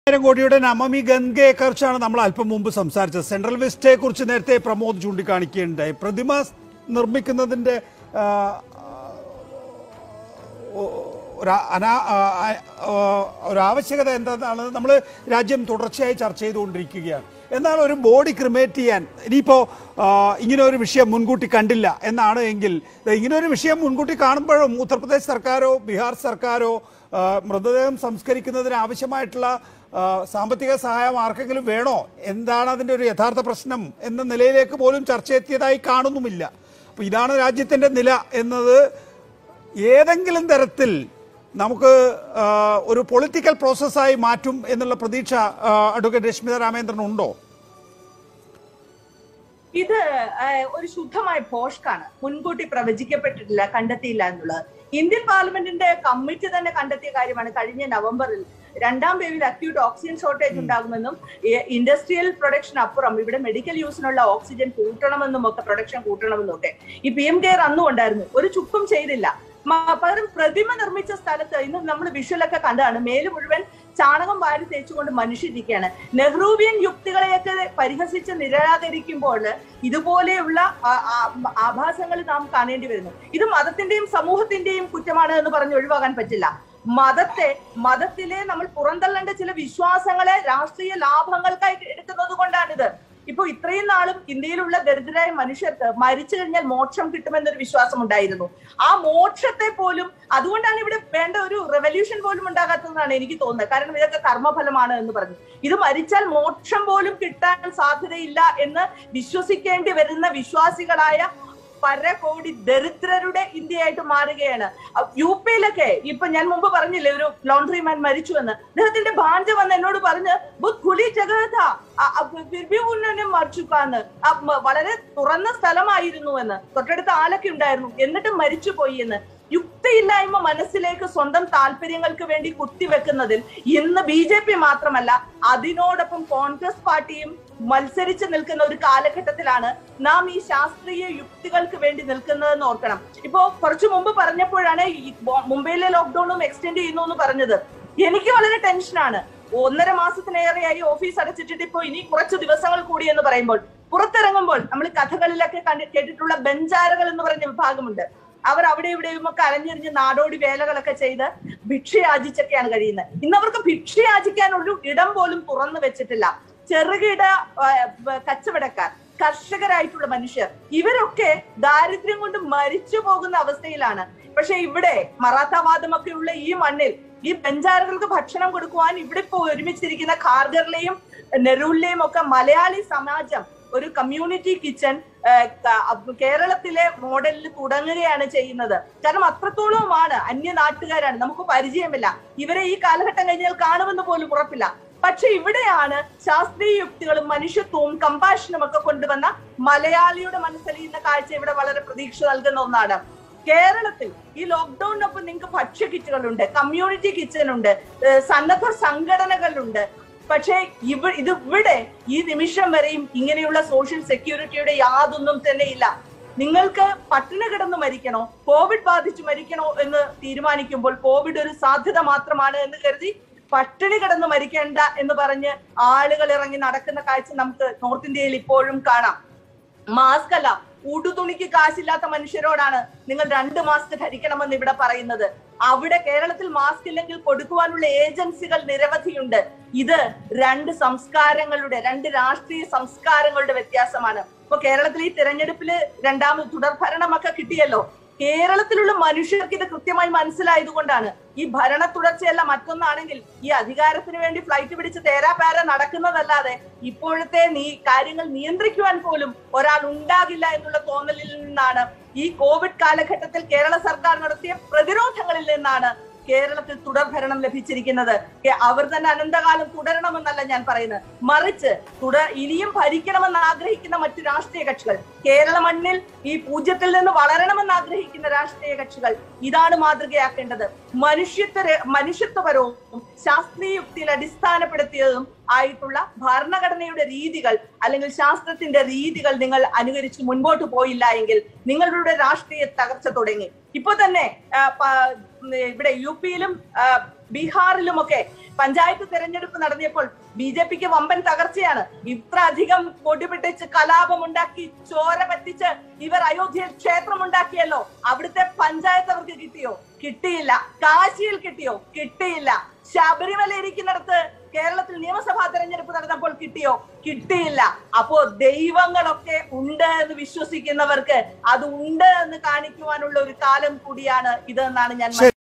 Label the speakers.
Speaker 1: ആയിരം കോടിയുടെ നമമി ഗംഗയെ കുറിച്ചാണ് നമ്മൾ അല്പം മുമ്പ് സംസാരിച്ചത് സെൻട്രൽ വെസ്റ്റെ കുറിച്ച് നേരത്തെ പ്രമോദ് ചൂണ്ടിക്കാണിക്കുകയുണ്ടായി പ്രതിമ നിർമ്മിക്കുന്നതിന്റെ ആ, ഒരു അനാ- ആ, ആ, ഒരു ആവശ്യകത എന്താണ് നമ്മൾ രാജ്യം തുടർച്ചയായി ചർച്ച ചെയ്തുകൊണ്ടിരിക്കുകയാണ് എന്നാൽ ഒരു ബോഡി ക്രിമേറ്റ് ചെയ്യാൻ ഇനിയിപ്പോൾ ഇങ്ങനെ ഒരു വിഷയം മുൻകൂട്ടി കണ്ടില്ല എന്നാണ് എങ്കിൽ ദേ ഇങ്ങനെ ഒരു വിഷയം മുൻകൂട്ടി കാണുമ്പോഴും ഉത്തർപ്രദേശ് സർക്കാരോ ബീഹാർ സർക്കാരോ ആ, മൃതദേഹം സംസ്കരിക്കുന്നതിന് ആവശ്യമായിട്ടുള്ള ആ, സാമ്പത്തിക സഹായം ആർക്കെങ്കിലും വേണോ എന്താണ് അതിൻ്റെ ഒരു യഥാർത്ഥ പ്രശ്നം എന്ന നിലയിലേക്ക് പോലും ചർച്ച എത്തിയതായി കാണുന്നുമില്ല അപ്പോൾ ഇതാണ് രാജ്യത്തിൻ്റെ നില എന്നത് ഏതെങ്കിലും തരത്തിൽ നമുക്ക് ആ, ഒരു പൊളിറ്റിക്കൽ പ്രോസസ്സായി മാറ്റും എന്നുള്ള പ്രതീക്ഷ ആ, അഡ്വക്കേറ്റ് രശ്മിത രാമേന്ദ്രൻ ഉണ്ടോ
Speaker 2: ഇത് ഏഹ്, ഒരു ശുദ്ധമായ ഭോഷ്കാണ് മുൻകൂട്ടി പ്രവചിക്കപ്പെട്ടിട്ടില്ല കണ്ടെത്തിയില്ല എന്നുള്ളത് ഇന്ത്യൻ പാർലമെന്റിന്റെ കമ്മിറ്റി തന്നെ കണ്ടെത്തിയ കാര്യമാണ് കഴിഞ്ഞ നവംബറിൽ രണ്ടാം വേവിൽ അക്യൂട്ട് ഓക്സിജൻ ഷോർട്ടേജ് ഉണ്ടാകുമെന്നും ഇൻഡസ്ട്രിയൽ പ്രൊഡക്ഷൻ അപ്പുറം ഇവിടെ മെഡിക്കൽ യൂസിനുള്ള ഓക്സിജൻ കൂട്ടണമെന്നും ഒക്കെ പ്രൊഡക്ഷൻ കൂട്ടണമെന്നും ഒക്കെ ഈ പി എം കെയർ അന്നും ഉണ്ടായിരുന്നു ഒരു ചുക്കും ചെയ്തില്ല മ- പകരം പ്രതിമ നിർമ്മിച്ച സ്ഥലത്ത് ഇന്ന് നമ്മൾ വിഷ്വലൊക്കെ കണ്ടതാണ് മേല് മുഴുവൻ ചാണകം വാരി തേച്ചുകൊണ്ട് മനുഷ്യരിക്കുകയാണ് നെഹ്റൂവിയൻ യുക്തികളെയൊക്കെ പരിഹസിച്ച് നിരാകരിക്കുമ്പോൾ ഇതുപോലെയുള്ള ആ- ആ- ആഭാസങ്ങൾ നാം കാണേണ്ടി വരുന്നു ഇത് മതത്തിന്റെയും സമൂഹത്തിന്റെയും കുറ്റമാണ് എന്ന് പറഞ്ഞ് ഒഴിവാക്കാൻ പറ്റില്ല മതത്തെ മതത്തിലെ നമ്മൾ പുറന്തള്ളേണ്ട ചില വിശ്വാസങ്ങളെ രാഷ്ട്രീയ ലാഭങ്ങൾക്കായി എടുക്കുന്നത് കൊണ്ടാണിത് ഇപ്പൊ ഇത്രയും നാളും ഇന്ത്യയിലുള്ള ദരിദ്രരായ മനുഷ്യർക്ക് മരിച്ചു കഴിഞ്ഞാൽ മോക്ഷം കിട്ടുമെന്നൊരു വിശ്വാസം ഉണ്ടായിരുന്നു ആ മോക്ഷത്തെ പോലും അതുകൊണ്ടാണ് ഇവിടെ വേണ്ട ഒരു റെവല്യൂഷൻ പോലും ഉണ്ടാകാത്തതെന്നാണ് എനിക്ക് തോന്നുന്നത് കാരണം ഇതൊക്കെ കർമ്മഫലമാണ് എന്ന് പറഞ്ഞു ഇത് മരിച്ചാൽ മോക്ഷം പോലും കിട്ടാൻ സാധ്യതയില്ല എന്ന് വിശ്വസിക്കേണ്ടി വരുന്ന വിശ്വാസികളായ പരകോടി ദരിദ്രരുടെ ഇന്ത്യയായിട്ട് മാറുകയാണ് അഹ് യു പിയിലൊക്കെ ഇപ്പൊ ഞാൻ മുമ്പ് പറഞ്ഞില്ലേ ഒരു ലോണ്ടറി മാൻ മരിച്ചു എന്ന് അദ്ദേഹത്തിന്റെ ഭാര്യ വന്ന് എന്നോട് പറഞ്ഞ് "ബുദ്ധ് ഖുലി ജഗഹ ഥാ. അ- അ- ഫിർ ഭി ഉന്നോനെ മർ ചുക്കാ" എന്ന്. അ- മ- വളരെ തുറന്ന സ്ഥലമായിരുന്നു എന്ന് തൊട്ടടുത്ത് ആലൊക്കെ ഉണ്ടായിരുന്നു എന്നിട്ട് മരിച്ചു പോയി എന്ന് യുക്തിയില്ലായ്മ മനസ്സിലേക്ക് സ്വന്തം താല്പര്യങ്ങൾക്ക് വേണ്ടി കുത്തിവെക്കുന്നതിൽ ഇന്ന് ബി ജെ പി മാത്രമല്ല അതിനോടൊപ്പം കോൺഗ്രസ് പാർട്ടിയും മത്സരിച്ച് നിൽക്കുന്ന ഒരു കാലഘട്ടത്തിലാണ് നാം ഈ ശാസ്ത്രീയ യുക്തികൾക്ക് വേണ്ടി നിൽക്കുന്നതെന്ന് ഓർക്കണം ഇപ്പോ കുറച്ചു മുമ്പ് പറഞ്ഞപ്പോഴാണ് ഈ ബോ- മുംബൈയിലെ ലോക്ക്ഡൌണും എക്സ്റ്റെൻഡ് ചെയ്യുന്നു എന്ന് പറഞ്ഞത് എനിക്ക് വളരെ ടെൻഷനാണ് ഒന്നര മാസത്തിലേറെയായി ഓഫീസ് അടച്ചിട്ടിട്ട് ഇപ്പോ ഇനി കുറച്ച് ദിവസങ്ങൾ കൂടി എന്ന് പറയുമ്പോൾ പുറത്തിറങ്ങുമ്പോൾ നമ്മൾ കഥകളിലൊക്കെ കണ്ടി കേട്ടിട്ടുള്ള ബെഞ്ചാരകൾ എന്ന് പറഞ്ഞ വിഭാഗമുണ്ട് അവർ അവിടെ ഇവിടെയും ഒക്കെ അലഞ്ഞെറിഞ്ഞ് നാടോടി വേലകളൊക്കെ ചെയ്ത് ഭിക്ഷ യാചിച്ചൊക്കെയാണ് കഴിയുന്നത് ഇന്ന് അവർക്ക് ഭിക്ഷ യാചിക്കാനുള്ള ഇടം പോലും തുറന്നു വെച്ചിട്ടില്ല ചെറുകിട ആ, ബ- കച്ചവടക്കാർ കർഷകരായിട്ടുള്ള മനുഷ്യർ ഇവരൊക്കെ ദാരിദ്ര്യം കൊണ്ട് മരിച്ചു പോകുന്ന അവസ്ഥയിലാണ് പക്ഷെ ഇവിടെ മറാത്തവാദമൊക്കെ ഉള്ള ഈ മണ്ണിൽ ഈ ബെഞ്ചാറുകൾക്ക് ഭക്ഷണം കൊടുക്കുവാൻ ഇവിടെ ഇപ്പോ ഒരുമിച്ചിരിക്കുന്ന ഖാർഗറിലെയും നെരൂലിലെയും ഒക്കെ മലയാളി സമാജം ഒരു കമ്മ്യൂണിറ്റി കിച്ചൺ കേരളത്തിലെ മോഡലിൽ തുടങ്ങുകയാണ് ചെയ്യുന്നത് കാരണം അത്രത്തോളവുമാണ് അന്യ നാട്ടുകാരാണ് നമുക്ക് പരിചയമില്ല ഇവരെ ഈ കാലഘട്ടം കഴിഞ്ഞാൽ കാണുമെന്ന് പോലും ഉറപ്പില്ല പക്ഷെ ഇവിടെയാണ് ശാസ്ത്രീയ യുക്തികളും മനുഷ്യത്വവും കമ്പാഷനും ഒക്കെ കൊണ്ടുവന്ന മലയാളിയുടെ മനസ്സലിയുന്ന കാഴ്ച ഇവിടെ വളരെ പ്രതീക്ഷ നൽകുന്ന ഒന്നാണ് കേരളത്തിൽ ഈ ലോക്ക്ഡൌണിനൊപ്പം നിങ്ങൾക്ക് ഭക്ഷ്യ കിറ്റുകളുണ്ട് കമ്മ്യൂണിറ്റി കിച്ചൺ ഉണ്ട് ഏഹ് സന്നദ്ധ സംഘടനകളുണ്ട് പക്ഷേ ഇവ ഇത് ഇവിടെ ഈ നിമിഷം വരെയും ഇങ്ങനെയുള്ള സോഷ്യൽ സെക്യൂരിറ്റിയുടെ യാതൊന്നും തന്നെ ഇല്ല നിങ്ങൾക്ക് പട്ടിണി കിടന്ന് മരിക്കണോ കോവിഡ് ബാധിച്ച് മരിക്കണോ എന്ന് തീരുമാനിക്കുമ്പോൾ കോവിഡ് ഒരു സാധ്യത മാത്രമാണ് എന്ന് കരുതി പട്ടിണി കിടന്ന് മരിക്കേണ്ട എന്ന് പറഞ്ഞ് ആളുകൾ ഇറങ്ങി നടക്കുന്ന കാഴ്ച നമുക്ക് നോർത്ത് ഇന്ത്യയിൽ ഇപ്പോഴും കാണാം മാസ്ക് അല്ല ഉടുതുണിക്ക് കാശില്ലാത്ത മനുഷ്യരോടാണ് നിങ്ങൾ രണ്ട് മാസ്ക് ധരിക്കണമെന്ന് ഇവിടെ പറയുന്നത് അവിടെ കേരളത്തിൽ മാസ്ക് ഇല്ലെങ്കിൽ കൊടുക്കുവാനുള്ള ഏജൻസികൾ നിരവധിയുണ്ട് ഇത് രണ്ട് സംസ്കാരങ്ങളുടെ രണ്ട് രാഷ്ട്രീയ സംസ്കാരങ്ങളുടെ വ്യത്യാസമാണ് ഇപ്പൊ കേരളത്തിൽ ഈ തിരഞ്ഞെടുപ്പില് രണ്ടാമത് തുടർഭരണമൊക്കെ കിട്ടിയല്ലോ കേരളത്തിലുള്ള മനുഷ്യർക്ക് ഇത് കൃത്യമായി മനസ്സിലായതുകൊണ്ടാണ് ഈ ഭരണ തുടർച്ചയല്ല മറ്റൊന്നാണെങ്കിൽ ഈ അധികാരത്തിന് വേണ്ടി ഫ്ലൈറ്റ് പിടിച്ച് തേരാപാര നടക്കുന്നതല്ലാതെ ഇപ്പോഴത്തെ നീ കാര്യങ്ങൾ നിയന്ത്രിക്കുവാൻ പോലും ഒരാൾ ഉണ്ടാകില്ല എന്നുള്ള തോന്നലിൽ നിന്നാണ് ഈ കോവിഡ് കാലഘട്ടത്തിൽ കേരള സർക്കാർ നടത്തിയ പ്രതിരോധങ്ങളിൽ നിന്നാണ് കേരളത്തിൽ തുടർഭരണം ലഭിച്ചിരിക്കുന്നത് കെ- അവർ തന്നെ അനന്തകാലം തുടരണമെന്നല്ല ഞാൻ പറയുന്നത് മറിച്ച് തുടർ ഇനിയും ഭരിക്കണമെന്ന് ആഗ്രഹിക്കുന്ന മറ്റു രാഷ്ട്രീയ കക്ഷികൾ കേരള മണ്ണിൽ ഈ പൂജ്യത്തിൽ നിന്ന് വളരണമെന്ന് ആഗ്രഹിക്കുന്ന രാഷ്ട്രീയ കക്ഷികൾ ഇതാണ് മാതൃകയാക്കേണ്ടത് മനുഷ്യത്വ മനുഷ്യത്വപരവും ശാസ്ത്രീയ യുക്തിയിൽ അടിസ്ഥാനപ്പെടുത്തിയതും ആയിട്ടുള്ള ഭരണഘടനയുടെ രീതികൾ അല്ലെങ്കിൽ ശാസ്ത്രത്തിന്റെ രീതികൾ നിങ്ങൾ അനുകരിച്ച് മുൻപോട്ട് പോയില്ല എങ്കിൽ നിങ്ങളുടെ രാഷ്ട്രീയ തകർച്ച തുടങ്ങി ഇപ്പൊ തന്നെ ആ, പ- ഇവിടെ യു പിയിലും ബീഹാറിലുമൊക്കെ പഞ്ചായത്ത് തെരഞ്ഞെടുപ്പ് നടത്തിയപ്പോൾ ബി ജെ പിക്ക് വമ്പൻ തകർച്ചയാണ് ഇത്ര അധികം പൊടിപിടിച്ച് കലാപമുണ്ടാക്കി ചോര പറ്റിച്ച് ഇവർ അയോധ്യയിൽ ക്ഷേത്രം ഉണ്ടാക്കിയല്ലോ അവിടുത്തെ പഞ്ചായത്ത് അവർക്ക് കിട്ടിയോ കിട്ടിയില്ല കാശിയിൽ കിട്ടിയോ കിട്ടിയില്ല ശബരിമല ഇരിക്കുന്നിടത്ത് കേരളത്തിൽ നിയമസഭാ തെരഞ്ഞെടുപ്പ് നടന്നപ്പോൾ കിട്ടിയോ കിട്ടിയില്ല അപ്പോ ദൈവങ്ങളൊക്കെ ഉണ്ട് എന്ന് വിശ്വസിക്കുന്നവർക്ക് അത് ഉണ്ട് എന്ന് കാണിക്കുവാനുള്ള ഒരു കാലം കൂടിയാണ് ഇത് എന്നാണ് ഞാൻ